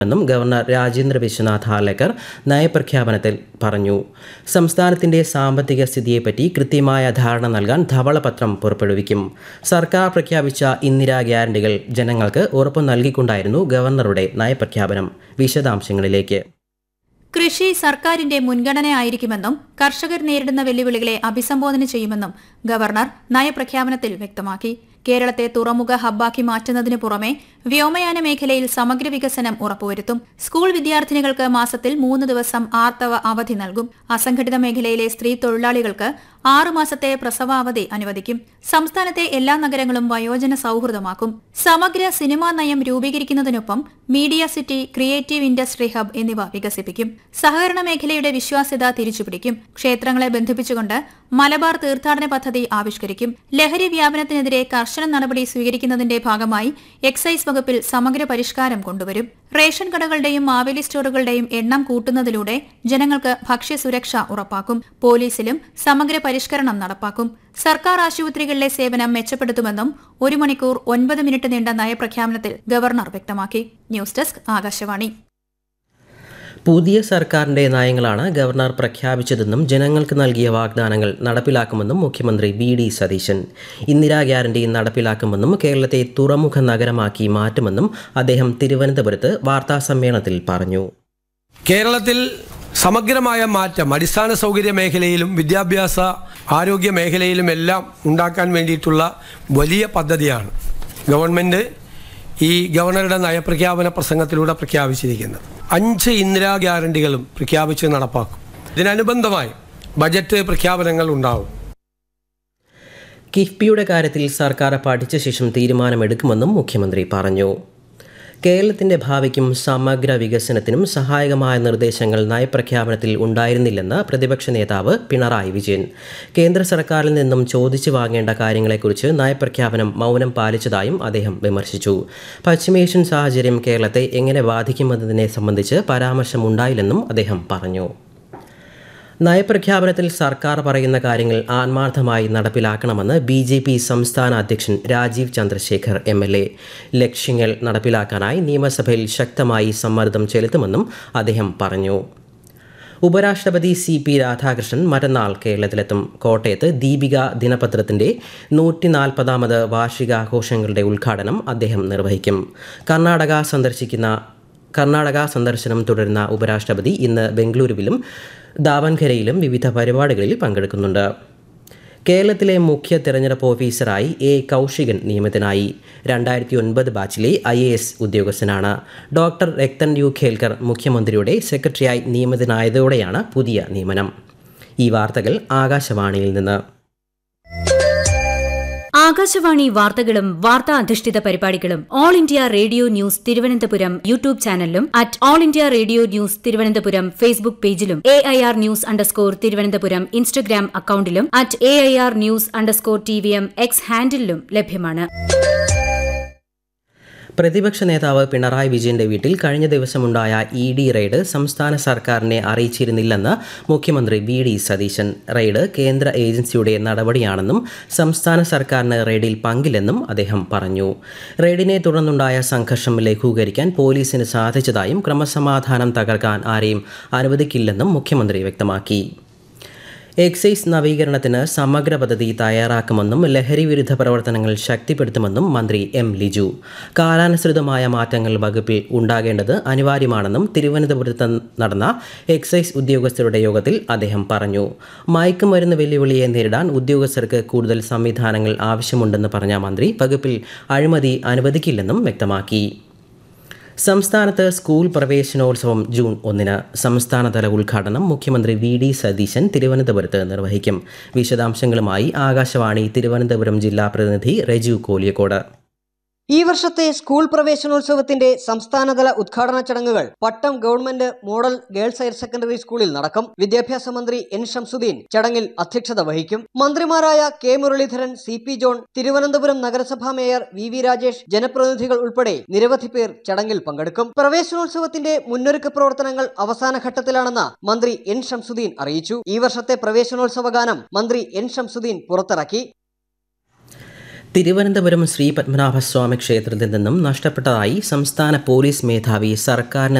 എന്നും ഗവർണർ രാജേന്ദ്ര വിശ്വനാഥ് ഹാർലേക്കർ നയപ്രഖ്യാപനത്തിൽ പറഞ്ഞു സംസ്ഥാനത്തിന്റെ സാമ്പത്തിക സ്ഥിതിയെപ്പറ്റി കൃത്യമായ ധാരണ നൽകാൻ ധവളപത്രം പുറപ്പെടുവിക്കും സർക്കാർ പ്രഖ്യാപിച്ച ഇന്ദിരാ ഗ്യാരണ്ടികൾ ജനങ്ങൾക്ക് ഉറപ്പു നൽകിക്കൊണ്ടായിരുന്നു ഗവർണറുടെ നയപ്രഖ്യാപനം വിശദാംശങ്ങളിലേക്ക് കൃഷി സർക്കാരിന്റെ മുൻഗണനയായിരിക്കുമെന്നും കർഷകർ നേരിടുന്ന വെല്ലുവിളികളെ അഭിസംബോധന ചെയ്യുമെന്നും ഗവർണർ നയപ്രഖ്യാപനത്തിൽ വ്യക്തമാക്കി കേരളത്തെ തുറമുഖ ഹബ്ബാക്കി മാറ്റുന്നതിനു പുറമെ വ്യോമയാന മേഖലയിൽ സമഗ്ര വികസനം ഉറപ്പുവരുത്തും സ്കൂൾ വിദ്യാർത്ഥിനികൾക്ക് മാസത്തിൽ മൂന്ന് ദിവസം ആർത്തവ അവധി നൽകും അസംഘടിത മേഖലയിലെ സ്ത്രീ തൊഴിലാളികൾക്ക് ആറു മാസത്തെ പ്രസവാവധി അനുവദിക്കും സംസ്ഥാനത്തെ എല്ലാ നഗരങ്ങളും വയോജന സൌഹൃദമാക്കും സമഗ്ര സിനിമാ നയം രൂപീകരിക്കുന്നതിനൊപ്പം media city creative industry hub എന്നിവ വികസിപ്പിക്കും സഹകരണ മേഖലയുടെ വിശ്വാസ്യത തിരിച്ചുപിടിക്കും ക്ഷേത്രങ്ങളെ ബന്ധിപ്പിച്ചുകൊണ്ട് മലബാർ തീർത്ഥാടന പദ്ധതി ആവിഷ്കരിക്കും ലഹരി വ്യാപനത്തിനെതിരെ കർശന നടപടി സ്വീകരിക്കുന്നതിന്റെ ഭാഗമായി എക്സൈസ് വകുപ്പിൽ സമഗ്ര പരിഷ്കാരം കൊണ്ടുവരും റേഷൻ കടകളുടെയും മാവേലി സ്റ്റോറുകളുടെയും എണ്ണം കൂട്ടുന്നതിലൂടെ ജനങ്ങൾക്ക് ഭക്ഷ്യസുരക്ഷ ഉറപ്പാക്കും പോലീസിലും സമഗ്ര പരിഷ്കരണം നടപ്പാക്കും സർക്കാർ ആശുപത്രികളിലെ സേവനം മെച്ചപ്പെടുത്തുമെന്നും ഒരു മണിക്കൂർ ഒൻപത് മിനിറ്റ് നീണ്ട നയപ്രഖ്യാപനത്തിൽ ഗവർണർ വ്യക്തമാക്കി ന്യൂസ് ഡെസ്ക് ആകാശവാണി പുതിയ സർക്കാരിന്റെ നയങ്ങളാണ് ഗവർണർ പ്രഖ്യാപിച്ചതെന്നും ജനങ്ങൾക്ക് നൽകിയ വാഗ്ദാനങ്ങൾ നടപ്പിലാക്കുമെന്നും മുഖ്യമന്ത്രി V D Satheesan Indira guarantee നടപ്പിലാക്കുമെന്നും കേരളത്തെ തുറമുഖ നഗരമാക്കി മാറ്റുമെന്നും അദ്ദേഹം തിരുവനന്തപുരത്ത് വാർത്താസമ്മേളനത്തിൽ പറഞ്ഞു കേരളത്തിൽ സമഗ്രമായ മാറ്റം അടിസ്ഥാന സൗകര്യ മേഖലയിലും വിദ്യാഭ്യാസ ആരോഗ്യ മേഖലയിലും എല്ലാം ഉണ്ടാക്കാൻ വേണ്ടിയിട്ടുള്ള വലിയ പദ്ധതിയാണ് ഗവൺമെൻറ് ഈ ഗവർണറുടെ നയപ്രഖ്യാപന പ്രസംഗത്തിലൂടെ പ്രഖ്യാപിച്ചിരിക്കുന്നത് അഞ്ച് ഇന്ദിരാ ഗ്യാരണ്ടികളും പ്രഖ്യാപിച്ച് നടപ്പാക്കും ഇതിനനുബന്ധമായി ബജറ്റ് പ്രഖ്യാപനങ്ങൾ ഉണ്ടാവും കിഫ്ബിയുടെ കാര്യത്തിൽ സർക്കാർ പഠിച്ച ശേഷം തീരുമാനമെടുക്കുമെന്നും മുഖ്യമന്ത്രി പറഞ്ഞു കേരളത്തിന്റെ ഭാവിക്കും സമഗ്ര വികസനത്തിനും സഹായകമായ നിർദ്ദേശങ്ങൾ നയപ്രഖ്യാപനത്തിൽ ഉണ്ടായിരുന്നില്ലെന്ന് പ്രതിപക്ഷ നേതാവ് പിണറായി വിജയൻ കേന്ദ്ര സർക്കാരിൽ നിന്നും ചോദിച്ചു വാങ്ങേണ്ട കാര്യങ്ങളെക്കുറിച്ച് നയപ്രഖ്യാപനം മൗനം പാലിച്ചതായും അദ്ദേഹം വിമർശിച്ചു പശ്ചിമേഷ്യൻ സാഹചര്യം കേരളത്തെ എങ്ങനെ ബാധിക്കുമെന്നതിനെ സംബന്ധിച്ച് പരാമർശമുണ്ടായില്ലെന്നും അദ്ദേഹം പറഞ്ഞു നയപ്രഖ്യാപനത്തിൽ സർക്കാർ പറയുന്ന കാര്യങ്ങൾ ആത്മാർത്ഥമായി നടപ്പിലാക്കണമെന്ന് ബി ജെ പി സംസ്ഥാന അധ്യക്ഷൻ Rajeev Chandrasekhar M L A ലക്ഷ്യങ്ങൾ നടപ്പിലാക്കാനായി നിയമസഭയിൽ ശക്തമായി സമ്മർദ്ദം ചെലുത്തുമെന്നും അദ്ദേഹം പറഞ്ഞു ഉപരാഷ്ട്രപതി സി പി രാധാകൃഷ്ണൻ മറ്റന്നാൾ കേരളത്തിലെത്തും കോട്ടയത്ത് ദീപിക ദിനപത്രത്തിന്റെ നൂറ്റി നാൽപ്പതാമത് വാർഷികാഘോഷങ്ങളുടെ ഉദ്ഘാടനം അദ്ദേഹം നിർവഹിക്കും കർണാടക സന്ദർശിക്കുന്ന കർണാടക സന്ദർശനം തുടരുന്ന ഉപരാഷ്ട്രപതി ഇന്ന് ബംഗളൂരുവിലും ദാവൻഖരയിലും വിവിധ പരിപാടികളിൽ പങ്കെടുക്കുന്നുണ്ട് കേരളത്തിലെ മുഖ്യ തെരഞ്ഞെടുപ്പ് ഓഫീസറായി എ കൗശികൻ നിയമിതനായി രണ്ടായിരത്തി ഒൻപത് ബാച്ചിലെ ഐ എ എസ് ഉദ്യോഗസ്ഥനാണ് ഡോക്ടർ രക്തൻ യു ഖേൽക്കർ മുഖ്യമന്ത്രിയുടെ സെക്രട്ടറിയായി നിയമിതനായതോടെയാണ് പുതിയ നിയമനം ഈ വാർത്തകൾ ആകാശവാണിയിൽ നിന്ന് ആകാശവാണി വാർത്തകളും വാർത്താ അധിഷ്ഠിത പരിപാടികളും All India Radio news Thiruvananthapuram YouTube ചാനലിലും at All India Radio news Thiruvananthapuram Facebook പേജിലും A I R news underscore Thiruvananthapuram Instagram അക്കൌണ്ടിലും at A I R news underscore T V M X ഹാൻഡിലും ലഭ്യമാണ് പ്രതിപക്ഷ നേതാവ് പിണറായി വിജയന്റെ വീട്ടിൽ കഴിഞ്ഞ ദിവസമുണ്ടായ ഇ ഡി റെയ്ഡ് സംസ്ഥാന സർക്കാരിനെ അറിയിച്ചിരുന്നില്ലെന്ന് മുഖ്യമന്ത്രി വി ഡി സതീശൻ റെയ്ഡ് കേന്ദ്ര ഏജൻസിയുടെ നടപടിയാണെന്നും സംസ്ഥാന സർക്കാരിന് റെയ്ഡിൽ പങ്കില്ലെന്നും അദ്ദേഹം പറഞ്ഞു റെയ്ഡിനെ തുടർന്നുണ്ടായ സംഘർഷം ലഘൂകരിക്കാൻ പോലീസിന് സാധിച്ചതായും ക്രമസമാധാനം തകർക്കാൻ ആരെയും അനുവദിക്കില്ലെന്നും മുഖ്യമന്ത്രി വ്യക്തമാക്കി എക്സൈസ് നവീകരണത്തിന് സമഗ്ര പദ്ധതി തയ്യാറാക്കുമെന്നും ലഹരി വിരുദ്ധ പ്രവർത്തനങ്ങൾ ശക്തിപ്പെടുത്തുമെന്നും മന്ത്രി എം ലിജു കാലാനുസൃതമായ മാറ്റങ്ങൾ വകുപ്പിൽ ഉണ്ടാകേണ്ടത് അനിവാര്യമാണെന്നും തിരുവനന്തപുരത്ത് നടന്ന എക്സൈസ് ഉദ്യോഗസ്ഥരുടെ യോഗത്തിൽ അദ്ദേഹം പറഞ്ഞു മയക്കുമരുന്ന് വെല്ലുവിളിയെ നേരിടാൻ ഉദ്യോഗസ്ഥർക്ക് കൂടുതൽ സംവിധാനങ്ങൾ ആവശ്യമുണ്ടെന്ന് പറഞ്ഞ മന്ത്രി വകുപ്പിൽ അഴിമതി അനുവദിക്കില്ലെന്നും വ്യക്തമാക്കി സംസ്ഥാനത്ത് സ്കൂൾ പ്രവേശനോത്സവം ജൂൺ ഒന്നിന് സംസ്ഥാനതല ഉദ്ഘാടനം മുഖ്യമന്ത്രി വി ഡി സതീശൻ തിരുവനന്തപുരത്ത് നിർവഹിക്കും വിശദാംശങ്ങളുമായി ആകാശവാണി തിരുവനന്തപുരം ജില്ലാ പ്രതിനിധി രജു കോലിയക്കോട് ഈ വർഷത്തെ സ്കൂൾ പ്രവേശനോത്സവത്തിന്റെ സംസ്ഥാനതല ഉദ്ഘാടന ചടങ്ങുകൾ Pattom government model girls higher secondary സ്കൂളിൽ നടക്കും വിദ്യാഭ്യാസ മന്ത്രി എൻ ഷംസുദ്ദീൻ ചടങ്ങിൽ അധ്യക്ഷത വഹിക്കും മന്ത്രിമാരായ K Muraleedharan C P John Thiruvananthapuram നഗരസഭാ മേയർ വി വി രാജേഷ് ജനപ്രതിനിധികൾ ഉൾപ്പെടെ നിരവധി പേർ ചടങ്ങിൽ പങ്കെടുക്കും പ്രവേശനോത്സവത്തിന്റെ മുന്നൊരുക്ക പ്രവർത്തനങ്ങൾ അവസാന ഘട്ടത്തിലാണെന്ന് മന്ത്രി എൻ ഷംസുദ്ദീൻ അറിയിച്ചു ഈ വർഷത്തെ പ്രവേശനോത്സവ ഗാനം മന്ത്രി എൻ ഷംസുദ്ദീൻ പുറത്തിറക്കി തിരുവനന്തപുരം ശ്രീ പത്മനാഭസ്വാമി ക്ഷേത്രത്തിൽ നിന്നും നഷ്ടപ്പെട്ടതായി സംസ്ഥാന പോലീസ് മേധാവി സർക്കാരിന്